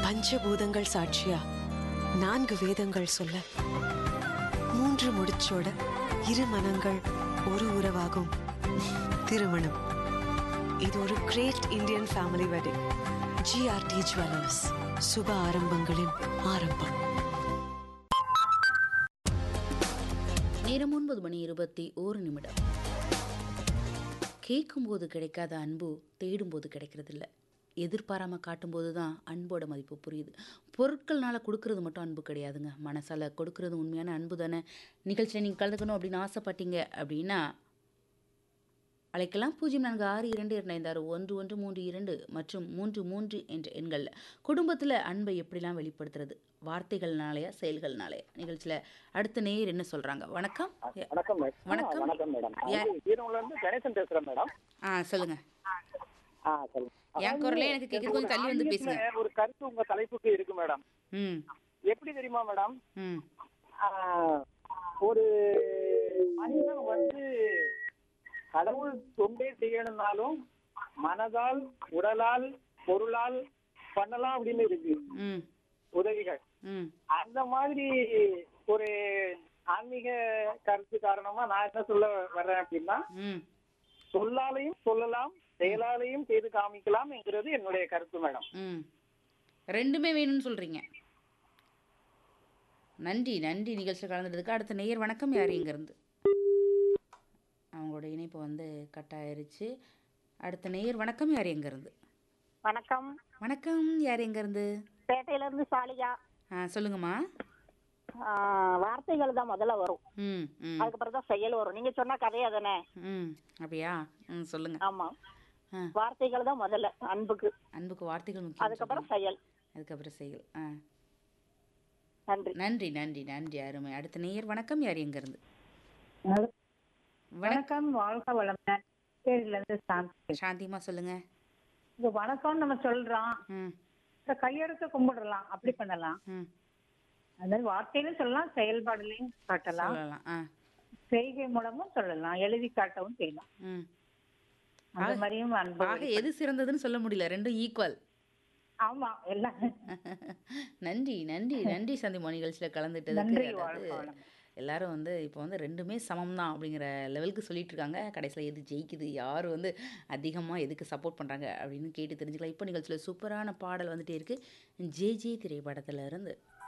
பஞ்சபூதங்கள் சாட்சியா நான்கு வேதங்கள் சொல்ல மூன்று முடிச்சோட இரு மனங்கள் ஒரு உறவாகும் திருமணம் இது ஒரு great Indian family wedding GRT jewellers சுப ஆரம்பங்களின் ஆரம்பம் நேரம் ஒன்பது மணி இருபத்தி ஓரு நிமிடம் கேட்கும்போது கிடைக்காத அன்பு தேடும்போது கிடைக்கிறதில்ல எதிர்பாராமல் காட்டும்போது தான் அன்போட மதிப்பு புரியுது பொருட்கள்னால கொடுக்கறது மட்டும் அன்பு கிடையாதுங்க மனசால் கொடுக்கறது உண்மையான அன்பு தானே நிகழ்ச்சியில் நீங்கள் கலந்துக்கணும் அப்படின்னு ஆசைப்பட்டீங்க அப்படின்னா அழைக்கலாம் பூஜ்ஜியம் நான்கு ஆறு இரண்டு இரண்டு ஐந்து ஆறு ஒன்று ஒன்று மூன்று இரண்டு மற்றும் மூன்று மூன்று என்ற எண்களில் குடும்பத்தில் அன்பை எப்படிலாம் வெளிப்படுத்துறது வார்த்தைகள்னாலயா செயல்கள்னாலயா நிகழ்ச்சியில் அடுத்த நேயர் என்ன சொல்கிறாங்க வணக்கம் வணக்கம் மேடம் வணக்கம். வணக்கம் மேடம் யா- ஈரோடுல இருந்து கணேசன் பேசுறேன் மேடம் ஆ சொல்லுங்கள் ஆ சொல்லுங்க என் குரலே எனக்கு கேக்குது, கொஞ்சம் தள்ளி வந்து பேசுங்க. ஆன்மீகத்துல ஒரு கருத்து உங்க தலைப்புக்கு இருக்கு மேடம் ம் எப்படி தெரியுமா மேடம் ம் ஆ, ஒரு மனிதன் வந்து கடவுள் தொண்டே செய்யணும்னாலும் மனதால் உடலால் பொருளால் பண்ணலாம் அப்படின்னு இருக்கு ம் உதவிகள் ம் அந்த மாதிரி ஒரு ஆன்மீக கருத்து காரணமா நான் என்ன சொல்ல வர்றேன் அப்படின்னா ம் சொல்லாலையும் சொல்லலாம் செயலாலையும் செய்து காமிக்கலாம் என்கிறது என்னுடைய கருத்து மேடம் ம் ரெண்டுமே வேணும்னு சொல்கிறீங்க நன்றி நன்றி நிகழ்ச்சியில் கலந்துட்டதுக்கு அடுத்த நேயர் வணக்கம் யார் இங்கேருந்து அவங்களோட இணைப்பு வந்து கட் ஆயிருச்சு அடுத்த நேயர் வணக்கம் யார் எங்கேருந்து வணக்கம் வணக்கம் யார் எங்கேருந்து பேட்டையில இருந்து சாலியா ஆ சொல்லுங்கம்மா ஆ, வார்த்தைகள் தான் முதல்ல வரும் ம் ம் அதுக்கப்புறம் தான் செயல் வரும் நீங்க சொன்ன கதையா தானே ம் அப்படியா ம் சொல்லுங்கள் ஆமா ஆ வார்த்தைகள் தான் முதல்ல அன்புக்கு அன்புக்கு வார்த்தைகள் முக்கியம் அதுக்கப்புறம் சொல்றீங்க. செயல் அதுக்கப்புறம் செயல் ஆ நன்றி நன்றி நன்றி நன்றி அருமை அடுத்த நேயர் வணக்கம் யார் எங்கேருந்து வணக்கம் வணக்கம் வாழ்க வளமுடன் பேர்ல இருந்து சாந்தி சாந்திமா சொல்லுங்க இது வணக்கம்னு நம்ம சொல்றோம் ம் இப்ப கையெடுத்து கும்பிடலாம் அப்படி பண்ணலாம் ம் அதாவது வார்த்தையிலும் சொல்லலாம் செயல்பாடுலையும் காட்டலாம் சொல்லலாம் ஆ செய்கை மூலமும் சொல்லலாம் எழுதி காட்டவும் செய்யலாம் ம் அந்த ஆக- மாதிரியும் அன்பு ஆக எது சிறந்ததுன்னு சொல்ல முடியல ரெண்டும் ஈக்குவல் ஆமா எல்லாம் நன்றி நன்றி நன்றி சந்திமா நிகழ்ச்சியில் நன்றி கலந்துட்டதுக்கு வாழ்க அதாவது வளமுடன் எல்லாரும் வந்து இப்போ வந்து ரெண்டுமே சமம் தான் அப்படிங்கிற லெவலுக்கு சொல்லிட்டு இருக்காங்க கடைசியில் எது ஜெயிக்குது யார் வந்து அதிகமாக எதுக்கு சப்போர்ட் பண்ணுறாங்க அப்படின்னு கேட்டு தெரிஞ்சுக்கலாம் இப்போ நிகழ்ச்சியில் சூப்பரான பாடல் வந்துட்டே இருக்கு ஜே ஜே திரைப்படத்துல இருந்து